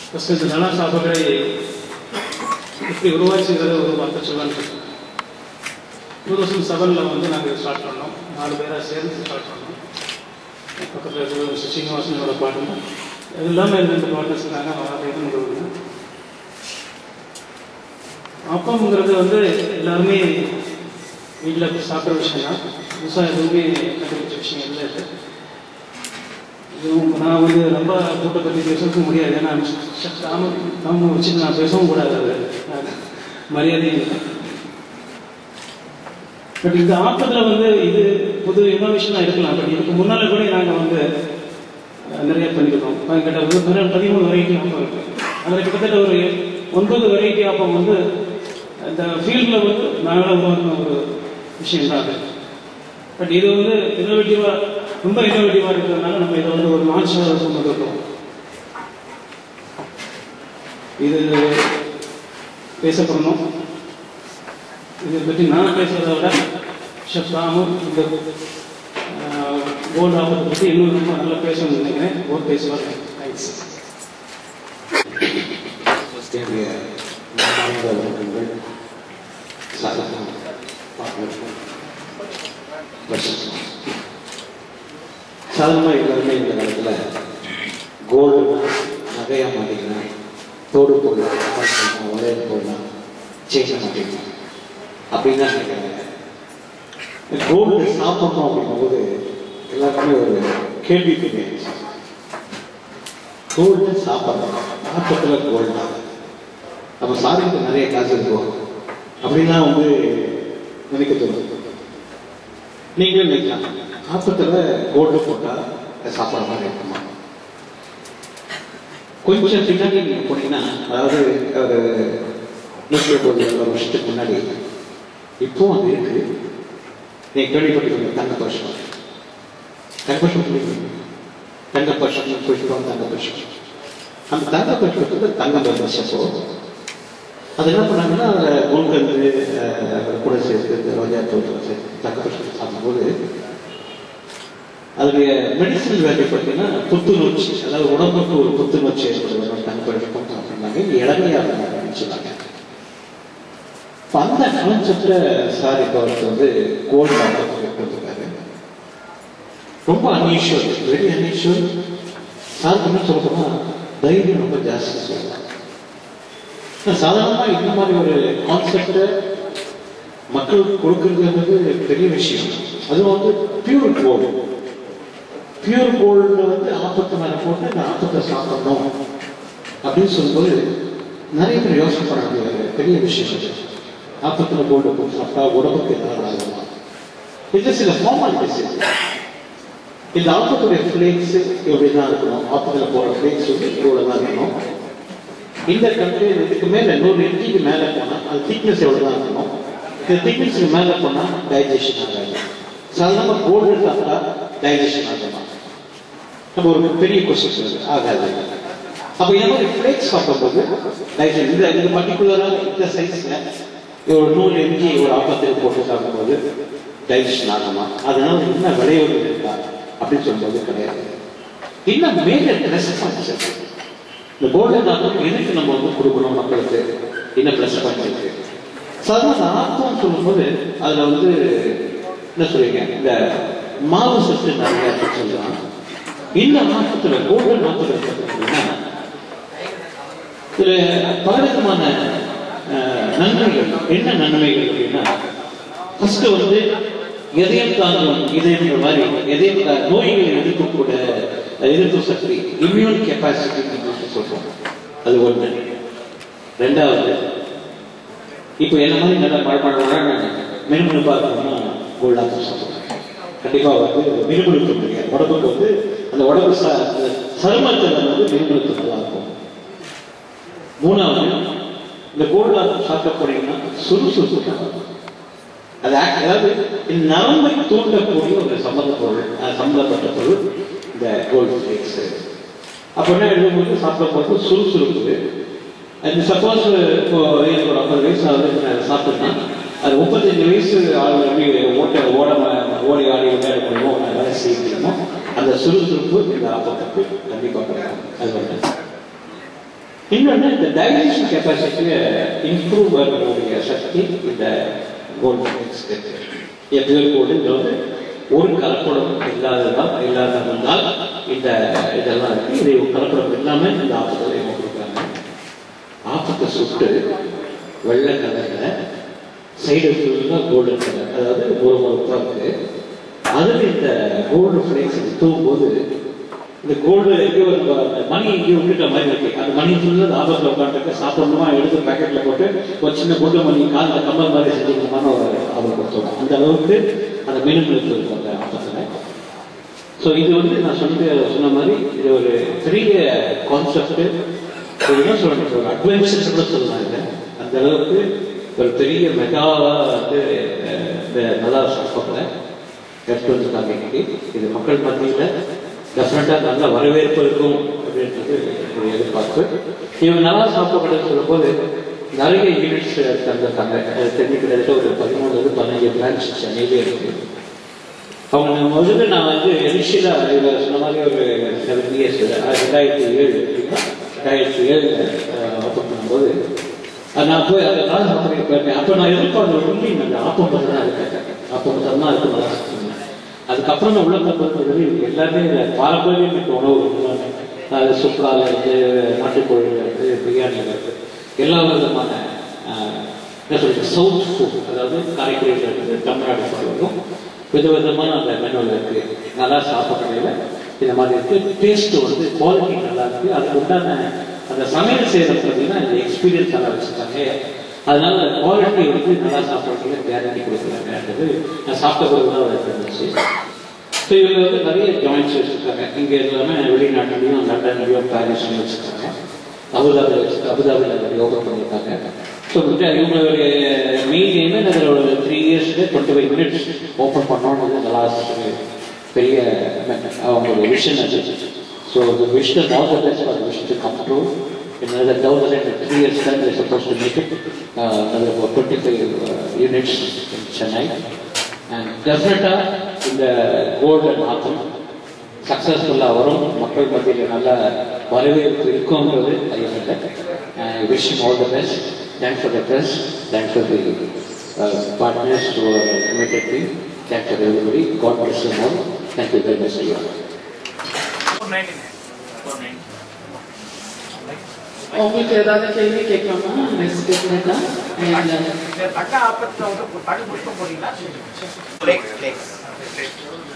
First இந்த நலா சாப்பாடை எப்படி உருவாச்சுங்கிறத ஒரு வார்த்தை சொல்லலான்னு டூ தௌசண்ட் செவனில் வந்து நாங்கள் ஸ்டார்ட் பண்ணோம் நாலு பேராக சேர்ந்து ஸ்டார்ட் பண்ணோம் பக்கத்தில் இருக்கிற ஸ்ரீனிவாசனோட பாட்டு அது இல்லாமல் ரெண்டு பாட்டர்ஸ் இருக்காங்க அவங்க அப்பம்ங்கிறது வந்து எல்லாருமே வீட்டில் சாப்பிட்ற விஷயம் தான் புதுசாக எதுவுமே கண்டுபிடிச்ச விஷயம் இல்லை இது இதுவும் நான் வந்து ரொம்ப கூட்டை பற்றி பேசவும் முடியாது ஏன்னா நாம நம்ம வச்சு நான் பேசவும் கூடாது அது மரியாதையும் இல்லை பட் இந்த ஆப்பத்தில் வந்து இது புது இனோவேஷனாக இருக்கலாம் பட் இதுக்கு முன்னால் கூட நாங்கள் வந்து அஹ், நிறைய பண்ணியிருக்கோம் கிட்ட வந்து பதினேழு பதிமூணு வெரைட்டி ஆப்பம் இருக்கு அதில் கிட்டத்தட்ட ஒரு ஒன்பது வெரைட்டி ஆப்பம் வந்து இந்த ஃபீல்டில் வந்து நாங்களாக உருவாக்கின ஒரு விஷயம் தான் அது பட் இது வந்து இன்னோவேட்டிவாக ரொம்ப இன்னோவேட்டிவாக இருக்கிறதுனால நம்ம இதை வந்து ஒரு லான்ச்சாக கொண்டு வந்துருக்கோம் இது பேசப்படணும் இதை பற்றி நான் பேசுறதை விட ஷெஃப் ராமும் இந்த கோல்டு ஆபத்தை பற்றி இன்னும் ரொம்ப நல்லா பேசணும்னு நினைக்கிறேன் ஓர் பேசுவார் தேங்க்ஸ் என்னுடைய மனமார்ந்த வணக்கங்கள் சாதாரண பார்ட்னர் சாதாரணமாக எல்லாருமே இந்த காலத்தில் கோல்டு நகையாக மாட்டிங்கன்னா தோடு போடலாம் வளையல் போடலாம் செயின் மாட்டிக்கலாம் அப்படின்னு தான் நினைக்கிறாங்க கோல்டு சாப்பிட்றோம் அப்படிங்கும்போது எல்லாருக்குமே ஒரு கேள்வி ஆயிடுச்சு கோல்டு சாப்பிட்றோம் நாற்பத்தில் கோல்டு நம்ம சாதிக்கு நிறைய காசு இருக்கும் அப்படின்லாம் வந்து நினைக்க தோணுது நீங்களும் நினைக்கலாம் நாற்பத்தில் கோல்டு போட்டால் சாப்பிட்ற மாதிரி இருக்குமா கொஞ்சம் பின்னாடி நீங்க போனீங்கன்னா அதாவது ஒரு நூற்றி ஒரு ஒரு வருஷத்துக்கு முன்னாடி இப்போ அது இருக்கு நீங்க கேள்விப்பட்டிருக்கீங்க தங்க பரிசம் தங்க பரிசம் தங்க பரிசம் புஷ்பம் தங்க பரிசம் அந்த தங்க பரிசத்துல தங்கம் இருந்துச்சப்போ அது என்ன பண்ணாங்கன்னா அதில் குல்கந்து கூட சேர்த்து இந்த ரோஜா தோட்டம் சேர்த்து தங்க பரிசம் சாப்பிடும்போது அதனுடைய மெடிசன் வேல்யூ பார்த்தீங்கன்னா புத்துணர்ச்சி அதாவது உடம்புக்கு ஒரு புத்துணர்ச்சி ஏற்படுவது தங்க பரிசம் அப்படின்னாங்க இளமையாக சொன்னாங்க இப்ப அந்த கான்செப்ட்ல சார் இப்போ அவருக்கு வந்து கோல்டு கொடுத்துருக்காரு ரொம்ப அன்யூஷுவல் வெரி அன்யூஷுவல் சார் என்ன சொல்ல போனா தைரியம் ரொம்ப ஜாஸ்தி சொல்லலாம் சாதாரணமா இந்த மாதிரி ஒரு கான்செப்டை மக்களுக்கு கொடுக்கறதுன்றது பெரிய விஷயம் அதுவும் வந்து பியூர் கோல்டு பியூர் கோல்டு வந்து ஆப்பத்தை மேல போட்டு இந்த ஆப்பத்தை சாப்பிடணும் அப்படின்னு சொல்லும்போது நிறைய பேர் யோசனை பண்ண வேண்டிய பெரிய விஷயம் அது. ஆப்பத்தில் கோல்டு போட்டு சாப்பிட்டா உடம்புக்கு எதாவது ஆகுமா இது சில ஃபார்மாலிட்டிஸ் இந்த ஆப்பத்துடைய ஃபிளேக்ஸ் இப்படி தான் இருக்கணும் ஆப்பத்தில் போடுற ஃபிளேக்ஸ் வந்து இவ்வளோ தான் இருக்கணும் இந்த கண்ட்ரி இதுக்கு மேலே நூறு இன்ச்சுக்கு மேலே போனால் அது திக்னஸ் எவ்வளோ தான் இருக்கணும் இந்த திக்னஸ்க்கு மேலே போனால் டைஜஷன் ஆகாது சாதாரணமாக கோல்டு சாப்பிட்டா டைஜஷன் ஆகுமா நம்ம ஒரு பெரிய கொஸ்டின் ஆகாது அப்போ இந்த மாதிரி ஃபிளேக்ஸ் சாப்பிடும்போது டைஜஷன் இந்த இந்த பர்டிகுலராக இந்த சைஸில் ஒரு நூறு எம்ஜி ஒரு ஆப்பத்தில் போட்டு சாப்பிடும்போது டைஜஷன் ஆகுமா அதனால என்ன விளைவுகள் இருக்கா அப்படின்னு சொல்லும்போது கிடையாது இன்னும் மேஜர் ப்ளஸ் பாயிண்ட்ஸ் இருக்கு இந்த கோல்டன் ஆப்பம் எதுக்கு நம்ம வந்து கொடுக்கணும் மக்களுக்கு என்ன ப்ளஸ் பாயிண்ட் இருக்கு சாதாரண ஆப்பம் சொல்லும்போது அதுல வந்து என்ன சொல்றீங்க இந்த மாவு சத்து நிறைய இருக்குன்னு சொல்லலாம் இந்த ஆப்பத்துல கோல்டன் ஆப்பத்தில் பார்த்தீங்கன்னா இதுல பலவிதமான அஹ், நன்மைகள் என்ன நன்மைகள் அப்படின்னா ஃபர்ஸ்ட் வந்து எதையும் தாங்கும் இதயங்கிற மாதிரி எதையும் தா- நோய்களை எதிர்க்கக்கூட எதிர்ப்பு சக்தி இம்யூன் கெப்பாசிட்டி சொல்றோம் அது ஒண்ணு ரெண்டாவது இப்போ என்ன மாதிரி நல்ல மழை மழை மினுமினுப்பா இருக்கணும்னா கோல்டாக சொல்றோம் கண்டிப்பா வந்து மினுமினுக்க முடியாது உடம்புக்கு வந்து அந்த உடம்பு ச- அந்த சருமத்தில் வந்து மினுமினுக்கு நல்லா இருக்கும் மூணாவது இந்த கோல்டா சாப்பிட போனீங்கன்னா சுறுசுறுப்பு இருக்கும். அது act- அதாவது இந்த நரம்பை தூண்டக்கூடிய ஒரு சம்மந்த பொருள் அஹ் சம்பந்தப்பட்ட பொருள் இந்த கோல்டு ஃபிளேக்ஸ் அப்போ என்ன எழுதும்போது சாப்பிட போகிறது சுறுசுறுப்பு அது சப்போஸ் இப்போ எனக்கு ஒரு ஐம்பது வயசு ஆகுது இப்ப நான் சாப்பிட்டேன்னா அது முப்பத்தஞ்சு வயசு ஆள் எப்படி ஓட்ட ஓட ம- ஓடி ஆடி விளையாட முடியுமோ நான் வேலை செய்ய முடியுமோ அந்த சுறுசுறுப்பு இந்த ஆப்பத்துக்கு கண்டிப்பாக கிடைக்கும் அது ஒன்று இன்னொன்று இந்த டைஜஷன் கெப்பாசிட்டியை இம்ப்ரூவ் பண்ணக்கூடிய சக்தி இந்த கோல்டு மிக்ஸ் பியூர் கோல்டுங்கிறது ஒரு கலப்படம் இல்லாததால் இல்லாததால் இந்த இதெல்லாம் இருக்கு இது கலப்படம் இல்லாமல் இந்த ஆப்பத்தில் இவங்க கொடுக்குறாங்க ஆப்பத்தை சுட்டு வெள்ளை கலர்ல சைடு ஃபுல்லாக கோல்டன் கலர் அதாவது ஒரு மொத்தம் இருக்கு அதில் இந்த கோல்டு ஃப்ளேக்ஸ் தூவும்போது இந்த கோல்டு எங்கே ஒரு அந்த மணி இங்கே விட்டுட்ட மாதிரி இருக்கு அந்த மணி ஃபுல்லாக ஆபத்தில் உட்காந்துட்டு சாப்பிடணுமா எடுத்து பேக்கெட்டில் போட்டு ஒரு சின்ன குண்டு மணி காலில் கம்பல் மாதிரி செஞ்சுக்கணுமான ஒரு ஆபம் கொடுத்தோம் அந்த அளவுக்கு அந்த மினிமல் இருக்கும் அந்த ஆபத்தில் ஸோ இது வந்து நான் சொன்ன சொன்ன மாதிரி இது ஒரு பெரிய கான்செப்ட் என்ன சொல்றது ஒரு அட்வென்ச்சர்ஸ் கூட சொல்லலாம் இல்லை அந்த அளவுக்கு ஒரு பெரிய மெகாவா வந்து அஹ், இந்த நல்லா சாப்பிடல எடுத்து வந்திருக்காங்க இன்னைக்கு இது மக்கள் மத்தியில் டெஃபினட்டாக நல்ல வரவேற்பு இருக்கும் அப்படின்றது ஒரு எதிர்பார்ப்பு இவங்க நல்லா சாப்பிடக்கூடாதுன்னு சொல்லும்போது நிறைய யூனிட்ஸ் தந்திருக்காங்க அது தெரிஞ்சுக்கிட்ட ஒரு பதிமூணுலேருந்து பதினஞ்சு பிரான்ச் சென்னையிலே இருக்கு அவங்க நான் முதல்ல நான் வந்து இனிஷியலா இதில் சொன்ன மாதிரி ஒரு செவன் இயர்ஸ் ரெண்டாயிரத்தி ஏழு அப்படின்னா ரெண்டாயிரத்தி ஏழுல ஓப்பன் பண்ணும்போது அது நான் போய் அதை நான் சாப்பிட்றேன் போயிருக்கேன் அப்போ நான் எதிர்பார்த்த உண்மை அந்த ஆப்பம் மட்டும் தான் இருக்கேன் ஆப்பம் மட்டும் தான் இருக்கு நல்லா சாப்பிடுவேன் அதுக்கப்புறம் நான் உள்ள போகிறது எல்லாமே இந்த பாரம்பரியம் மிக்க உணவு எல்லாமே அது சுற்றுலாவில் இருந்து நாட்டுக்கோழியில் இருந்து பிரியாணியில் இருந்து எல்லா விதமான ஆஹ், என்ன சொல்றது சவுத் ஃபுட் அதாவது காரைக்குடியில் இருக்குது தமிழ்நாடு ஃபுட்டும் விதவிதமான அந்த மெனுவில் இருக்கு நல்லா சாப்பிட்றதுல இந்த மாதிரி இருக்கு டேஸ்ட் வந்து குவாலிட்டி நல்லா இருக்கு அதுக்கு உண்டான அந்த சமையல் செய்யறது பார்த்தீங்கன்னா இந்த எக்ஸ்பீரியன்ஸ் நல்லா வச்சுருக்காங்க அதனால குவாலிட்டி வந்து நல்லா சாப்பிட்றதுல கேரண்டி கொடுக்குறாங்கன்றது நான் சாப்பிட்ட பிறகு தான் எனக்கு இருந்துச்சு ஸோ இவங்க வந்து நிறைய ஜாயின்ஸ் வச்சுருக்காங்க இங்கே எல்லாமே வெளிநாட்டுலையும் லண்டன்லையும் பாரிஸ்லையும் வச்சுருக்காங்க அபுதாபியில் வச்சு அபுதாபியில் ஓப்பன் பண்ணியிருக்காங்க ஸோ இவங்களுடைய மெயின் எய்ம் அதில் ஒரு த்ரீ இயர்ஸ்க்கு டுவெண்ட்டி ஃபைவ் மினிட்ஸ் ஓப்பன் பண்ணோன்னு வந்து இந்த லாஸ்ட் பெரிய அவங்களோட விஷன் அது so the wish them all the best for the wish to come true. In another thousand and three years time, they're supposed to make it uh, another about 25 uh, units in Chennai. And definitely இந்த golden autumn சக்ஸஸ்ஃபுல்லாக வரும் மக்கள் மத்தியில் நல்ல வரவேற்பு இருக்குங்கிறது ஐயமில்லை wish all the best thanks for the press thanks for the partners to committed team thanks for everybody God bless you all thank you very much ஐயா உங்களுக்கு ஏதாவது கேள்வி கேட்கலாமா நெக்ஸ்ட் கேட்கலாமா இந்த தக்க ஆப்பத்துல வந்து தகு புஷ்பம் போட்டீங்களா Flakes, flakes.